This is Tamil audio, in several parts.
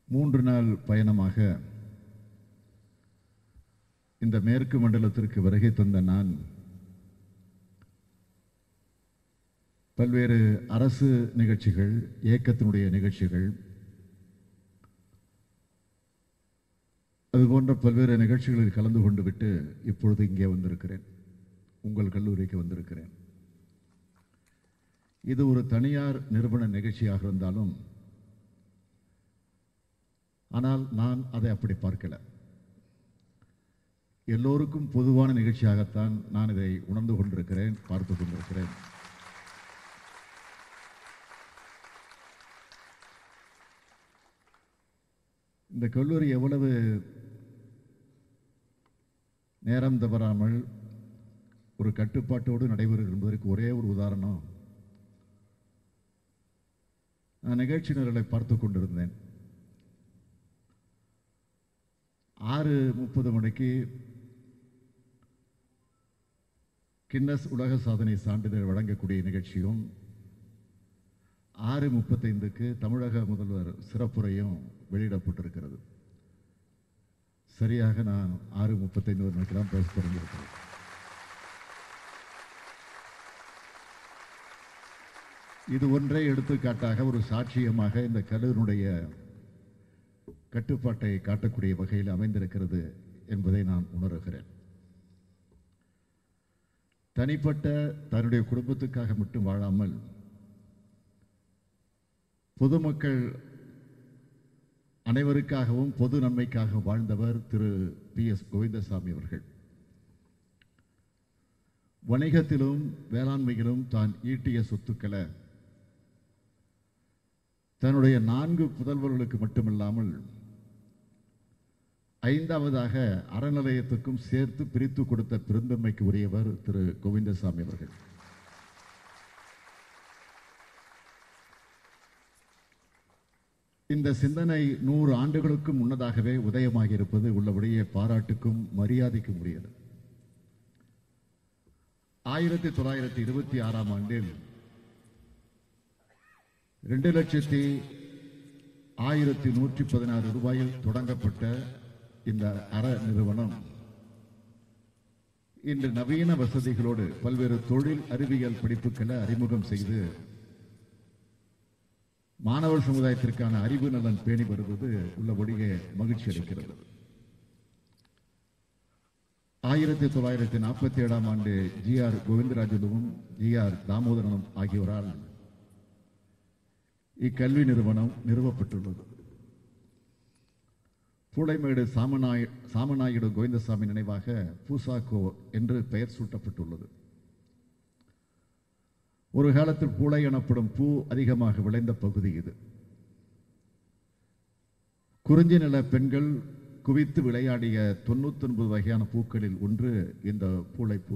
மூன்று நாள் பயணமாக இந்த மேற்கு மண்டலத்திற்கு வருகை தந்த நான் பல்வேறு அரசு நிகழ்ச்சிகள் இயக்கத்தினுடைய நிகழ்ச்சிகள் அதுபோன்ற பல்வேறு நிகழ்ச்சிகளில் கலந்து கொண்டு விட்டு இப்பொழுது இங்கே வந்திருக்கிறேன் உங்கள் கல்லூரிக்கு வந்திருக்கிறேன் இது ஒரு தனியார் நிறுவன நிகழ்ச்சியாக இருந்தாலும் ஆனால் நான் அதை அப்படி பார்க்கல எல்லோருக்கும் பொதுவான நிகழ்ச்சியாகத்தான் நான் இதை உணர்ந்து கொண்டிருக்கிறேன் பார்த்து கொண்டிருக்கிறேன் இந்த கல்லூரி எவ்வளவு நேரம் தவறாமல் ஒரு கட்டுப்பாட்டோடு நடைபெறுகிறது என்பதற்கு ஒரே ஒரு உதாரணம் நான் நிகழ்ச்சி நிரலை பார்த்து கொண்டிருந்தேன் ஆறு முப்பது மணிக்கு கின்னஸ் உலக சாதனை சான்றிதழ் வழங்கக்கூடிய நிகழ்ச்சியும் ஆறு முப்பத்தைந்துக்கு தமிழக முதல்வர் சிறப்புரையும் வெளியிடப்பட்டிருக்கிறது சரியாக நான் ஆறு முப்பத்தைந்து மணிக்கு தான் பேச தொடங்கியிருக்கிறேன் இது ஒன்றே எடுத்துக்காட்டாக ஒரு சாட்சியமாக இந்த கல்லூரினுடைய கட்டுப்பாட்டை காட்டக்கூடிய வகையில் அமைந்திருக்கிறது என்பதை நான் உணர்கிறேன் தனிப்பட்ட தன்னுடைய குடும்பத்துக்காக மட்டும் வாழாமல் பொதுமக்கள் அனைவருக்காகவும் பொது நன்மைக்காக வாழ்ந்தவர் திரு பி எஸ் கோவிந்தசாமி அவர்கள் வணிகத்திலும் வேளாண்மையிலும் தான் ஈட்டிய சொத்துக்களை தன்னுடைய நான்கு புதல்வர்களுக்கு மட்டுமில்லாமல் ஐந்தாவதாக அறநிலையத்துக்கும் சேர்த்து பிரித்து கொடுத்த பெருந்தன்மைக்கு உரியவர் திரு கோவிந்தசாமி அவர்கள் இந்த சிந்தனை நூறு ஆண்டுகளுக்கும் முன்னதாகவே உதயமாகி இருப்பது உள்ளபடியே பாராட்டுக்கும் மரியாதைக்கும் உரியது ஆயிரத்தி தொள்ளாயிரத்தி இருபத்தி ஆறாம் ஆண்டில் ரெண்டு லட்சத்தி ஆயிரத்தி நூற்றி பதினாறு ரூபாயில் தொடங்கப்பட்ட இந்த அற நிறுவனம் இன்று நவீன வசதிகளோடு பல்வேறு தொழில் அறிவியல் படிப்புகளை அறிமுகம் செய்து மாணவர் சமுதாயத்திற்கான அறிவு நலன் பேணி வருவது உள்ளபடியே மகிழ்ச்சி அளிக்கிறது ஆயிரத்தி தொள்ளாயிரத்தி நாற்பத்தி ஏழாம் ஆண்டு ஜி ஆர் கோவிந்தராஜனும் ஜி ஆர் தாமோதரனும் ஆகியோரால் இக்கல்வி நிறுவனம் நிறுவப்பட்டுள்ளது பூளைமேடு சாமநாய சாமநாயுடு கோவிந்தசாமி நினைவாக பூசாக்கோ என்று பெயர் சூட்டப்பட்டுள்ளது ஒரு காலத்தில் பூளை எனப்படும் பூ அதிகமாக விளைந்த பகுதி இது குறிஞ்சி நில பெண்கள் குவித்து விளையாடிய தொண்ணூத்தொன்பது வகையான பூக்களில் ஒன்று இந்த பூளைப்பூ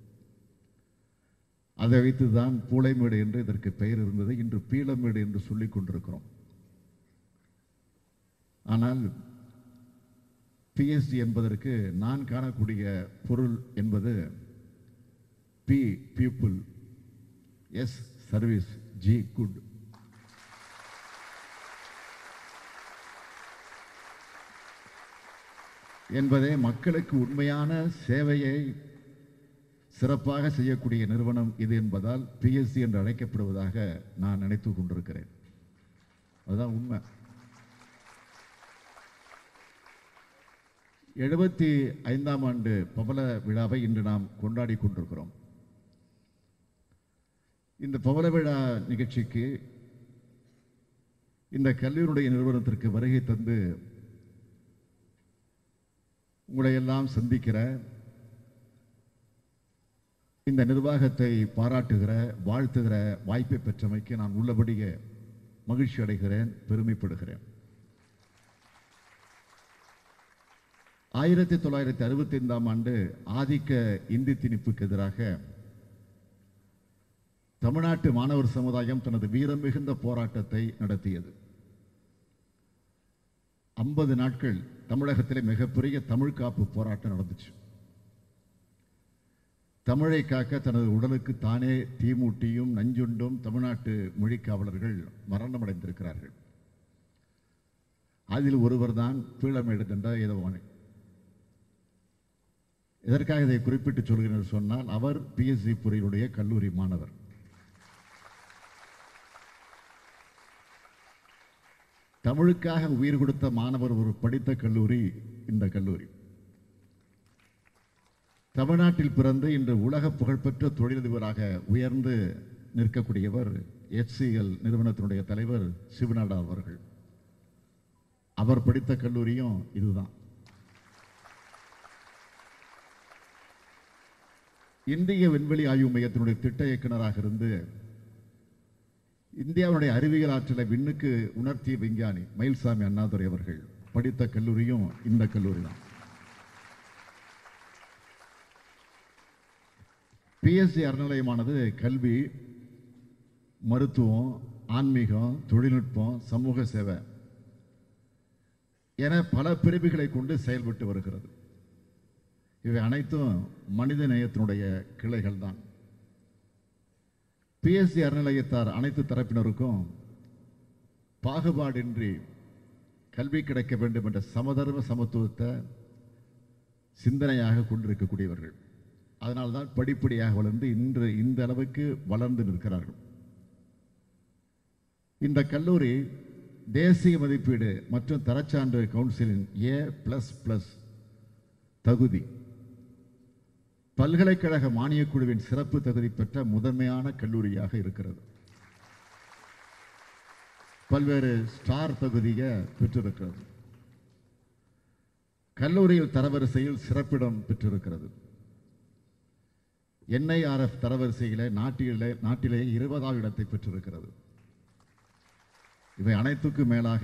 அதை வைத்துதான் பூளைமேடு என்று இதற்கு பெயர் இருந்தது இன்று பீளமேடு என்று சொல்லிக் கொண்டிருக்கிறோம் ஆனால் பிஎஸ்டி என்பதற்கு நான் காணக்கூடிய பொருள் என்பது P people S service G good என்பதே மக்களுக்கு உண்மையான சேவையை சிறப்பாக செய்யக்கூடிய நிறுவனம் இது என்பதால் பிஎஸ்சி என்று அழைக்கப்படுவதாக நான் நினைத்து கொண்டிருக்கிறேன் அதுதான் உண்மை எழுபத்தி ஐந்தாம் ஆண்டு பவள விழாவை இன்று நாம் கொண்டாடி கொண்டிருக்கிறோம் இந்த பவள விழா நிகழ்ச்சிக்கு இந்த கல்லூரியுடைய நிறுவனத்திற்கு வருகை தந்து உங்களை எல்லாம் சந்திக்கிற இந்த நிர்வாகத்தை பாராட்டுகிற வாழ்த்துகிற வாய்ப்பை பெற்றமைக்கு நான் உள்ளபடியே மகிழ்ச்சி அடைகிறேன் பெருமைப்படுகிறேன் ஆயிரத்தி தொள்ளாயிரத்தி அறுபத்தி ஐந்தாம் ஆண்டு ஆதிக்க இந்தி திணிப்புக்கு எதிராக தமிழ்நாட்டு மாணவர் சமுதாயம் தனது வீரம் மிகுந்த போராட்டத்தை நடத்தியது ஐம்பது நாட்கள் தமிழகத்திலே மிகப்பெரிய தமிழ் காப்பு போராட்டம் நடந்துச்சு தமிழை காக்க தனது உடலுக்கு தானே தீமூட்டியும் நஞ்சுண்டும் தமிழ்நாட்டு மொழிக்காவலர்கள் மரணமடைந்திருக்கிறார்கள் அதில் ஒருவர் தான் பீளமேடு என்ற ஏதவானி எதற்காக இதை குறிப்பிட்டு சொல்கிறேன் சொன்னால் அவர் பிஎஸ்சி பொறியினுடைய கல்லூரி மாணவர் தமிழுக்காக உயிர் கொடுத்த மாணவர் ஒரு படித்த கல்லூரி இந்த கல்லூரி தமிழ்நாட்டில் பிறந்து இன்று உலக புகழ்பெற்ற தொழிலதிபராக உயர்ந்து நிற்கக்கூடியவர் HCL நிறுவனத்தினுடைய தலைவர் சிவநாடா அவர்கள் அவர் படித்த கல்லூரியும் இதுதான் இந்திய விண்வெளி ஆய்வு மையத்தினுடைய திட்ட இயக்குனராக இருந்து இந்தியாவுடைய அறிவியல் ஆற்றலை விண்ணுக்கு உணர்த்திய விஞ்ஞானி மயில்சாமி அண்ணாதுரை அவர்கள் படித்த கல்லூரியும் இந்த கல்லூரி தான் பிஎஸ்சி அறநிலையமானது கல்வி மருத்துவம் ஆன்மீகம் தொழில்நுட்பம் சமூக சேவை என பல பிரிவுகளை கொண்டு செயல்பட்டு வருகிறது இவை அனைத்தும் மனித நேயத்தினுடைய கிளைகள் தான் பிஎஸ்சி அறநிலையத்தார் அனைத்து தரப்பினருக்கும் பாகுபாடின்றி கல்வி கிடைக்க வேண்டும் என்ற சமதர்ம சமத்துவத்தை சிந்தனையாக கொண்டிருக்கக்கூடியவர்கள் அதனால்தான் படிப்படியாக வளர்ந்து இன்று இந்த அளவுக்கு வளர்ந்து நிற்கிறார்கள் இந்த கல்லூரி தேசிய மதிப்பீடு மற்றும் தரச்சான்று கவுன்சிலின் ஏ பிளஸ் பிளஸ் தகுதி பல்கலைக்கழக மானியக் குழுவின் சிறப்பு தகுதி பெற்ற முதன்மையான கல்லூரியாக இருக்கிறது பல்வேறு ஸ்டார் தகுதியை பெற்றிருக்கிறது கல்லூரியில் தரவரிசையில் சிறப்பிடம் பெற்றிருக்கிறது என்ஐஆர்எஃப் தரவரிசையிலே நாட்டிலே நாட்டிலே இருபதாவது இடத்தை பெற்றிருக்கிறது இவை அனைத்துக்கும் மேலாக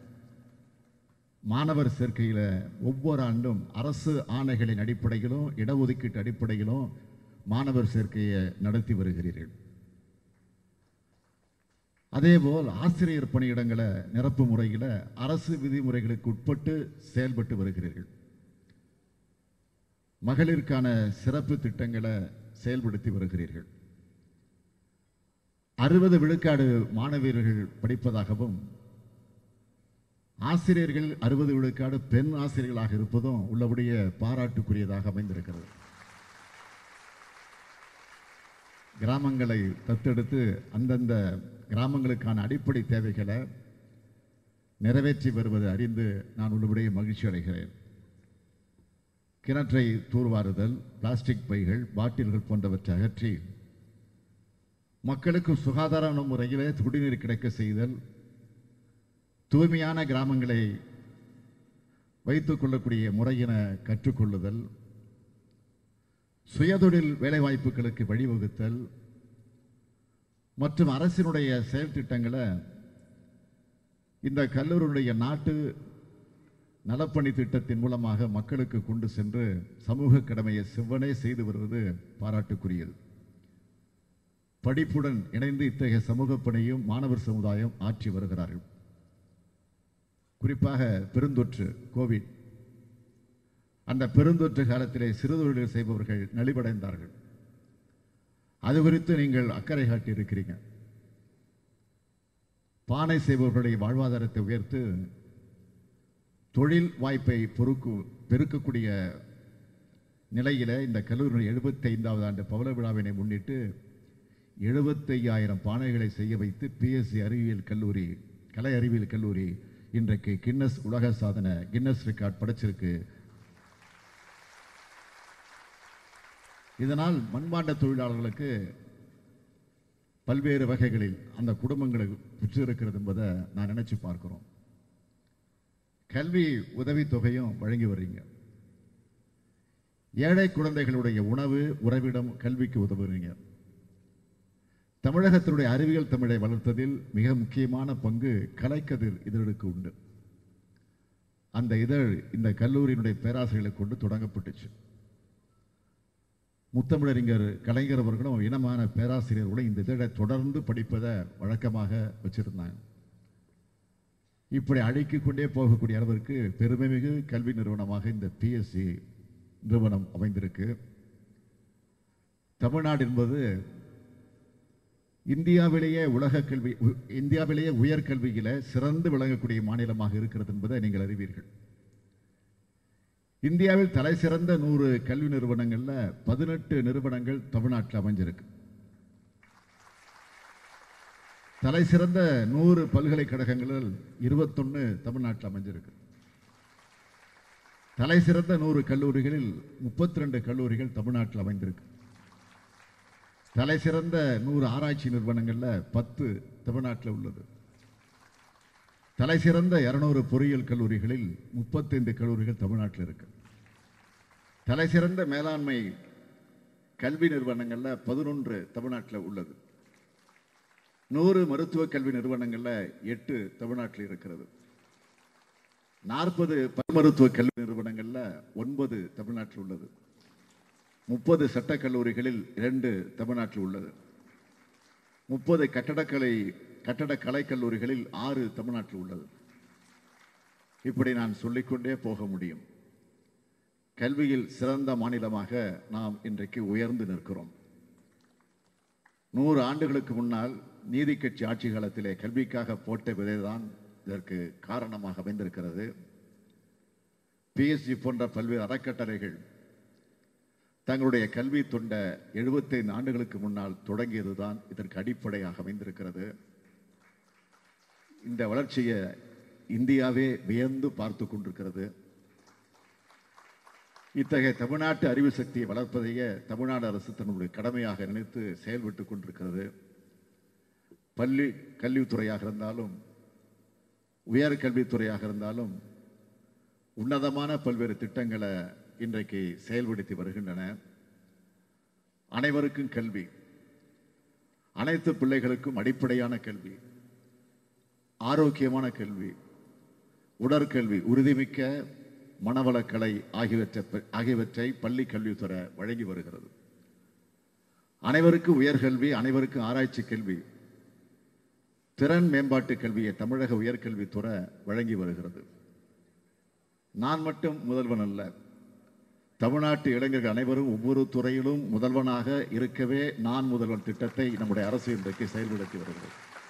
மாணவர் சேர்க்கையில் ஒவ்வொரு ஆண்டும் அரசு ஆணைகளின் அடிப்படையிலும் இடஒதுக்கீட்டு அடிப்படையிலும் மாணவர் சேர்க்கையை நடத்தி வருகிறீர்கள் அதேபோல் ஆசிரியர் பணியிடங்களை நிரப்பு முறையில் அரசு விதிமுறைகளுக்கு உட்பட்டு செயல்பட்டு வருகிறீர்கள் மகளிருக்கான சிறப்பு திட்டங்களை செயல்படுத்தி வருகிறீர்கள் அறுபது விழுக்காடு மாணவியர்கள் படிப்பதாகவும் ஆசிரியர்கள் அறுபது விழுக்காடு பெண் ஆசிரியர்களாக இருப்பதும் உள்ளபடியே பாராட்டுக்குரியதாக அமைந்திருக்கிறது கிராமங்களை தத்தெடுத்து அந்தந்த கிராமங்களுக்கான அடிப்படை தேவைகளை நிறைவேற்றி வருவதை அறிந்து நான் உள்ளபடியே மகிழ்ச்சி அடைகிறேன் கிணற்றை தூர்வாருதல் பிளாஸ்டிக் பைகள் பாட்டில்கள் போன்றவற்றை அகற்றி மக்களுக்கு சுகாதாரமான முறையிலே குடிநீர் கிடைக்க செய்தல் தூய்மையான கிராமங்களை வைத்துக் கொள்ளக்கூடிய முறையின கற்றுக்கொள்ளுதல் சுயதொழில் வேலைவாய்ப்புகளுக்கு வழிவகுத்தல் மற்றும் அரசினுடைய செயல் திட்டங்களை இந்த கல்லூரியுடைய நாட்டு நலப்பணி திட்டத்தின் மூலமாக மக்களுக்கு கொண்டு சென்று சமூக கடமையை செவ்வனே செய்து வருவது பாராட்டுக்குரியது படிப்புடன் இணைந்து இத்தகைய சமூக பணியும் மாணவர் சமுதாயம் ஆற்றி வருகிறார்கள் குறிப்பாக பெருந்தொற்று கோவிட் அந்த பெருந்தொற்று காலத்திலே சிறுதொழில் செய்பவர்கள் நலிவடைந்தார்கள் அது குறித்து நீங்கள் அக்கறை காட்டி இருக்கிறீங்க பானை செய்பவர்களுடைய வாழ்வாதாரத்தை உயர்த்து தொழில் வாய்ப்பை பொறுக்கு பெருக்கக்கூடிய நிலையில இந்த கல்லூரியின் எழுபத்தி ஐந்தாவது ஆண்டு பவள விழாவினை முன்னிட்டு எழுபத்தையாயிரம் பானைகளை செய்ய வைத்து பிஎஸ்சி அறிவியல் கல்லூரி கலை அறிவியல் கல்லூரி இன்றைக்கு கின்னஸ் உலக சாதனை கின்னஸ் ரெக்கார்ட் படைச்சிருக்கு இதனால் மண்பாண்ட தொழிலாளர்களுக்கு பல்வேறு வகைகளில் அந்த குடும்பங்களுக்கு பெற்றிருக்கிறது என்பதை நான் நினைச்சு பார்க்கிறோம் கல்வி உதவித்தொகையும் வழங்கி வர்றீங்க ஏழை குழந்தைகளுடைய உணவு உறவிடம் கல்விக்கு உதவுறீங்க தமிழகத்தினுடைய அறிவியல் தமிழை வளர்த்ததில் மிக முக்கியமான பங்கு கலைக்கதிர் இதழுக்கு உண்டு அந்த இதழ் இந்த கல்லூரியினுடைய பேராசிரியர்களை கொண்டு தொடங்கப்பட்டுச்சு முத்தமிழறிஞர் கலைஞர் அவர்களும் இனமான பேராசிரியர்களும் இந்த இதழை தொடர்ந்து படிப்பதை வழக்கமாக வச்சிருந்தாங்க இப்படி அழைக்கிக் கொண்டே போகக்கூடிய அளவிற்கு பெருமைமிகு கல்வி நிறுவனமாக இந்த பிஎஸ்சி நிறுவனம் அமைந்திருக்கு தமிழ்நாடு என்பது இந்தியாவிலேயே உலக கல்வி உ- இந்தியாவிலேயே உயர்கல்வியில சிறந்து விளங்கக்கூடிய மாநிலமாக இருக்கிறது என்பதை நீங்கள் அறிவீர்கள் இந்தியாவில் தலை சிறந்த நூறு கல்வி நிறுவனங்கள்ல பதினெட்டு நிறுவனங்கள் தமிழ்நாட்டில் அமைஞ்சிருக்கு தலை சிறந்த நூறு பல்கலைக்கழகங்களில் இருபத்தொன்னு தமிழ்நாட்டில் அமைஞ்சிருக்கு தலை சிறந்த நூறு கல்லூரிகளில் முப்பத்தி ரெண்டு கல்லூரிகள் தமிழ்நாட்டில் அமைந்திருக்கு தலை சிறந்த நூறு ஆராய்ச்சி நிறுவனங்கள்ல பத்து தமிழ்நாட்டில் உள்ளது தலை சிறந்த இருநூறு பொறியியல் கல்லூரிகளில் முப்பத்தைந்து கல்லூரிகள் தமிழ்நாட்டில் இருக்கு தலை சிறந்த மேலாண்மை கல்வி நிறுவனங்கள்ல பதினொன்று தமிழ்நாட்டில் உள்ளது நூறு மருத்துவ கல்வி நிறுவனங்கள்ல எட்டு தமிழ்நாட்டில் இருக்கிறது நாற்பது பல் மருத்துவ கல்வி நிறுவனங்கள்ல ஒன்பது தமிழ்நாட்டில் உள்ளது முப்பது சட்டக் கல்லூரிகளில் இரண்டு தமிழ்நாட்டில் உள்ளது முப்பது கட்டடக்கலை கட்டடக் கலை கல்லூரிகளில் ஆறு தமிழ்நாட்டில் உள்ளது இப்படி நான் சொல்லிக்கொண்டே போக முடியும் கல்வியில் சிறந்த மாநிலமாக நாம் இன்றைக்கு உயர்ந்து நிற்கிறோம் நூறு ஆண்டுகளுக்கு முன்னால் நீதி கட்சி ஆட்சி காலத்திலே கல்விக்காக போட்ட விதைதான் இதற்கு காரணமாக அமைந்திருக்கிறது பிஎஸ்ஜி போன்ற பல்வேறு அறக்கட்டளைகள் தங்களுடைய கல்வி தொண்ட 75 ஆண்டுகளுக்கு முன்னால் தொடங்கியதுதான் இதற்கு அடிப்படையாக அமைந்திருக்கிறது இந்த வளர்ச்சியை இந்தியாவே வியந்து பார்த்து கொண்டிருக்கிறது இத்தகைய தமிழ்நாட்டு அறிவு சக்தியை வளர்ப்பதையே தமிழ்நாடு அரசு தன்னுடைய கடமையாக நினைத்து செயல்பட்டு கொண்டிருக்கிறது பள்ளி கல்வித்துறையாக இருந்தாலும் உயர்கல்வித்துறையாக இருந்தாலும் உன்னதமான பல்வேறு திட்டங்களை இன்றைக்கு செயல்படுத்தி வருகின்றன அனைவருக்கும் கல்வி அனைத்து பிள்ளைகளுக்கும் அடிப்படையான கல்வி ஆரோக்கியமான கல்வி உடற்கல்வி உறுதிமிக்க மனவளக்கலை ஆகியவற்றை ஆகியவற்றை பள்ளி கல்வித்துறை வழங்கி வருகிறது அனைவருக்கும் உயர்கல்வி அனைவருக்கும் ஆராய்ச்சி கல்வி திறன் மேம்பாட்டு கல்வியை தமிழக உயர்கல்வித்துறை வழங்கி வருகிறது நான் மட்டும் முதல்வன் அல்ல தமிழ்நாட்டு இளைஞர்கள் அனைவரும் ஒவ்வொரு துறையிலும் முதல்வனாக இருக்கவே நான் முதல்வன் திட்டத்தை நம்முடைய அரசு இன்றைக்கு செயல்படுத்தி வருகிறது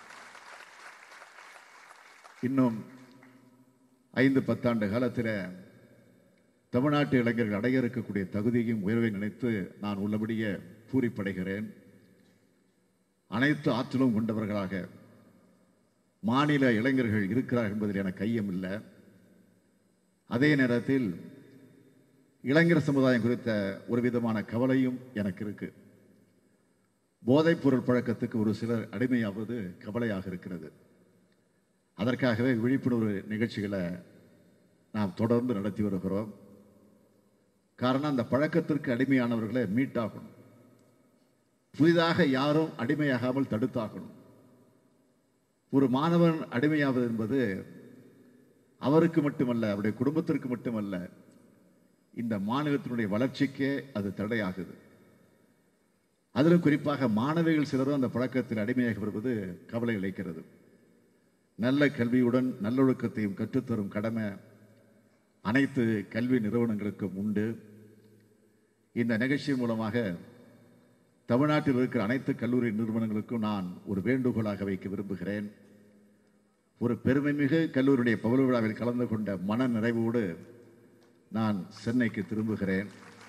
இன்னும் ஐந்து பத்தாண்டு காலத்தில் தமிழ்நாட்டு இளைஞர்கள் அடைய இருக்கக்கூடிய தகுதியும் உயர்வை நினைத்து நான் உள்ளபடியே பூரிப்படைகிறேன் அனைத்து ஆற்றலும் கொண்டவர்களாக மாநில இளைஞர்கள் இருக்கிறார்கள் என்பதில் எனக்கு ஐயம் இல்லை அதே நேரத்தில் இளைஞர் சமுதாயம் குறித்த ஒரு விதமான கவலையும் எனக்கு இருக்கு போதைப் பொருள் பழக்கத்துக்கு ஒரு சிலர் அடிமையாவது கவலையாக இருக்கிறது அதற்காகவே விழிப்புணர்வு நிகழ்ச்சிகளை நாம் தொடர்ந்து நடத்தி வருகிறோம் காரணம் அந்த பழக்கத்திற்கு அடிமையானவர்களை மீட்டாகணும் புதிதாக யாரும் அடிமையாகாமல் தடுத்தாகணும் ஒரு மாணவன் அடிமையாவது என்பது அவருக்கு மட்டுமல்ல அவருடைய குடும்பத்திற்கு மட்டுமல்ல இந்த மாநிலத்தினுடைய வளர்ச்சிக்கே அது தடையாகுது அதிலும் குறிப்பாக மாணவிகள் சிலரும் அந்த பழக்கத்தில் அடிமையாக வருவது கவலை அளிக்கிறது நல்ல கல்வியுடன் நல்லொழுக்கத்தையும் கற்றுத்தரும் கடமை அனைத்து கல்வி நிறுவனங்களுக்கும் உண்டு இந்த நிகழ்ச்சி மூலமாக தமிழ்நாட்டில் இருக்கிற அனைத்து கல்லூரி நிறுவனங்களுக்கும் நான் ஒரு வேண்டுகோளாக வைக்க விரும்புகிறேன் ஒரு பெருமைமிகு கல்லூரியுடைய பவள விழாவில் கலந்து கொண்ட மன நிறைவோடு நான் சென்னைக்கு திரும்புகிறேன்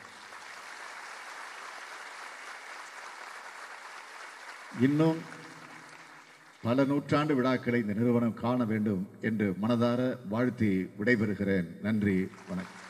இன்னும் பல நூற்றாண்டு விழாக்களை இந்த நிறுவனம் காண வேண்டும் என்று மனதார வாழ்த்தி விடைபெறுகிறேன் நன்றி வணக்கம்